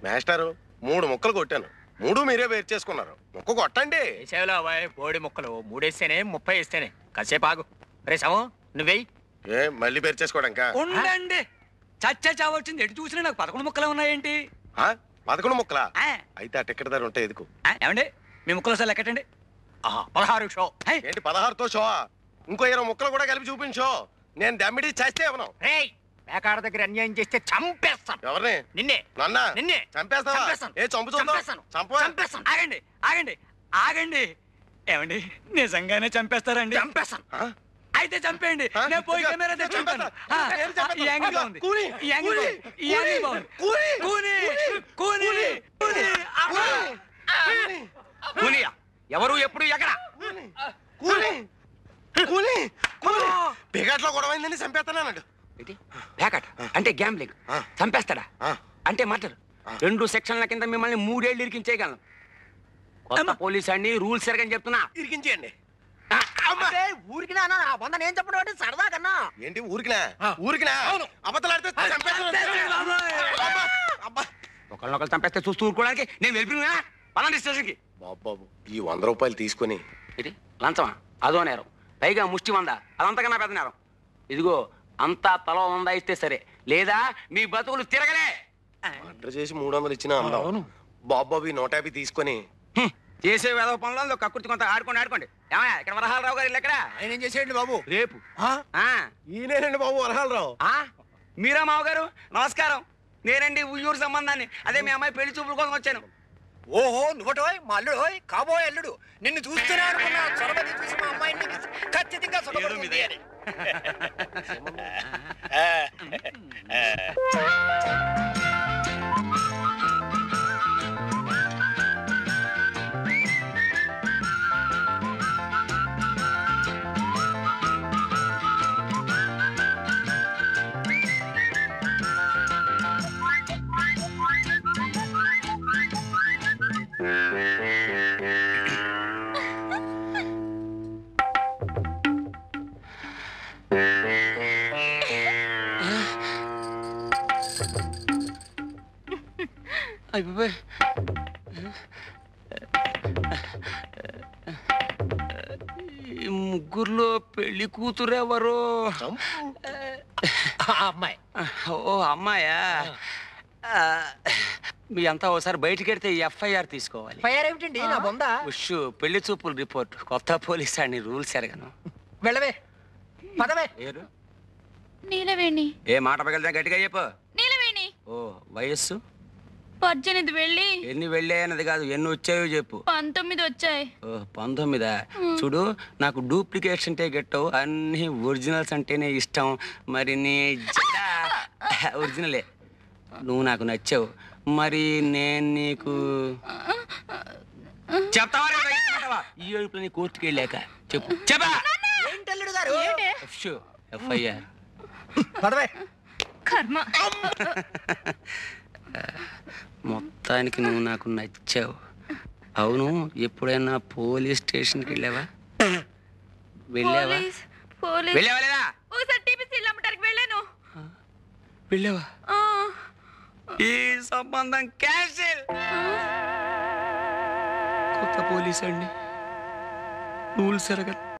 మాస్టారు మూడు ముక్కలు కొట్టాను మూడు మీరే వేరు చేసుకున్నారు ముక్క కొట్టండి వేసేవలో అబ్బాయి బోడి ముక్కలు మూడేస్తేనే ముప్పై ఇస్తేనే కాసేపు ఆగు రే సము నువ్వేయి ఏ మళ్ళీ వేరు చేసుకోవడానికా ఉండండి చచ్చా చావచ్చింది ఎటు చూసినా నాకు పదకొండు ముక్కలు ఉన్నాయేంటి ఆ? పదకొండు ముక్కలా ఆ, అయితే ఆ టికెట్ ధర ఉంటే ఎదుకు ఆ, ఏమండి మీ ముక్కలు సార్ లెక్కటండి ఆహా, పదహారు షో హై, ఏంటి పదహారుతో షో ఇంకో ఇరవై ముక్కలు కూడా కలిపి చూపించో నేను దమ్మిడి చేస్తే ఇవ్వను రేయ్ పేకాడ దగ్గర అన్యాయం చేస్తే చంపేస్తాను ఎవరిని నిన్నే నన్న నిన్నే చంపేస్తావా చంపేస్తాను. ఏ చంపు చూద్దాం చంపేస్తాను. చంపవా చంపేస్తాను ఆగండి ఆగండి ఆగండి ఏమండి నిజంగానే చంపేస్తారండి చంపేస్తాను ఆ? అయితే చంపేయండి ఆ? నేను పోయి ఇదిగో, కెమెరా తెచ్చి చంపేస్తా. ఉంటాను. ఆ, నేను చంపేస్తా. ఈ యాంగిల్ ఇదిగో, బాగుంది కూని, ఈ యాంగిల్ కూని, బాగుంది. ఈ యాంగిల్ బాగుంది కూని, కూని కూని కూని అమ్మా. కూలియా ఎవరు ఎప్పుడు ఎక్కడ కూలి కూలి కూలి పిగట్లో గొడవైందని చంపేస్తానన్నాడు ఏంటి ప్యాకెట్ అంటే గ్యాంబ్లింగ్ ఆ. చంపేస్తాడా ఆ. అంటే మర్డర్ రెండు సెక్షన్ల కింద మిమ్మల్ని మూడేళ్ళు ఇరికించేయగలను కొత్త పోలీస్ అండి రూల్స్ ఎరగని చెప్తున్నా ఇరికించేయండి ఊరికి నా వంద నేను చెప్పడం అంటే సరదా కన్నా ఏంటి ఊరికినా ఊరికినా అబద్ధాలాడితే చంపేస్తాను. అబ్బా, అబ్బా. ఒకళ్ళొకళ్ళు చంపేస్తే చూస్తూ ఊరుకోవడానికి నేను వెళ్ళిపోయినా పలాంటి స్టేషన్కి బాబు బాబు ఈ వంద రూపాయలు తీసుకొని ఇది లంచమా అదో నేరం పైగా ముష్టి వంద అదంతకన్నా పెద్ద నేరం ఇదిగో అంతా తల వంద ఇస్తే సరే లేదా మీ బతుకులు తిరగలే ఆర్డర్ చేసి మూడు వందలు ఇచ్చిన అందం బాబు బాబు ఈ నూట యాభై తీసుకొని హ్మ్. చేసే వేదవ పనులలో కక్కుర్తి కొంత ఆడుకోండి ఆడుకోండి ఏమయ్యా ఇక్కడ వరహాలరావు గారు ఇల్లు ఎక్కడ ఆయన ఏం చేసేయండి బాబు రేపు ఆ ఈయనేనండి బాబు వరహాలరావు ఆ? మీరా మావగారు నమస్కారం నేనండి ఉయ్యూరు సంబంధాన్ని అదే మీ అమ్మాయి పెళ్లి చూపుల కోసం వచ్చాను ఓహో నువ్వటోయ్ మా అల్లుడోయ్ కాబోయే అల్లుడు నిన్ను చూస్తూనే అనుకున్నా చొరబది చూసి మా అమ్మాయిని ఖచ్చితంగా సుఖపడుతుంది అని అయిపోయి ఈ ముగ్గురులో పెళ్లి కూతురు ఎవరు అమ్మాయి ఓ అమ్మాయా ఆ, మీ అంతా ఒకసారి బయటికి వెడితే ఎఫ్ఐఆర్ తీసుకోవాలి ఫైర్ ఏమిటండి నా బొంద ఉష్ పెళ్లి చూపుల రిపోర్ట్ కొత్త పోలీస్ అని రూల్స్ ఎరగను వెళ్ళవే పదవే ఏరు నీలవేణి ఏ మాట పగలితే గట్టిగా చెప్పు నీలవేణి ఓ వయస్సు పద్దెనిమిది వెళ్ళి ఎన్ని వెళ్ళాయన్నది కాదు ఎన్ని వచ్చాయో చెప్పు పంతొమ్మిది వచ్చాయి ఓ పంతొమ్మిదా చూడు నాకు డూప్లికేట్స్ అంటే గెట్టవు అన్ని ఒరిజినల్స్ అంటేనే ఇష్టం మరి నీ జడ ఒరిజినలే నువ్వు నాకు నచ్చావు మరి నేను నీకు చెప్తావా లేదా? చెప్తావా? ఈ ఏడుపులని కోర్టుకి వెళ్ళాక చెప్పు చెప్పా ఏంటల్లుడు గారు ఎఫ్ఐఆర్ పదవే కర్మ మొత్తానికి నువ్వు నాకు నచ్చావు అవును ఎప్పుడైనా పోలీస్ స్టేషన్కి వెళ్ళావా వెళ్ళావా పోలీస్ పోలీస్ వెళ్ళావా లేదా ఒకసారి టీపీసీ అమ్మటానికి వెళ్ళాను వెళ్ళావా ఆ, ఈ సంబంధం క్యాన్సిల్ కొత్త పోలీస్ అండి రూల్స్ ఎరగదు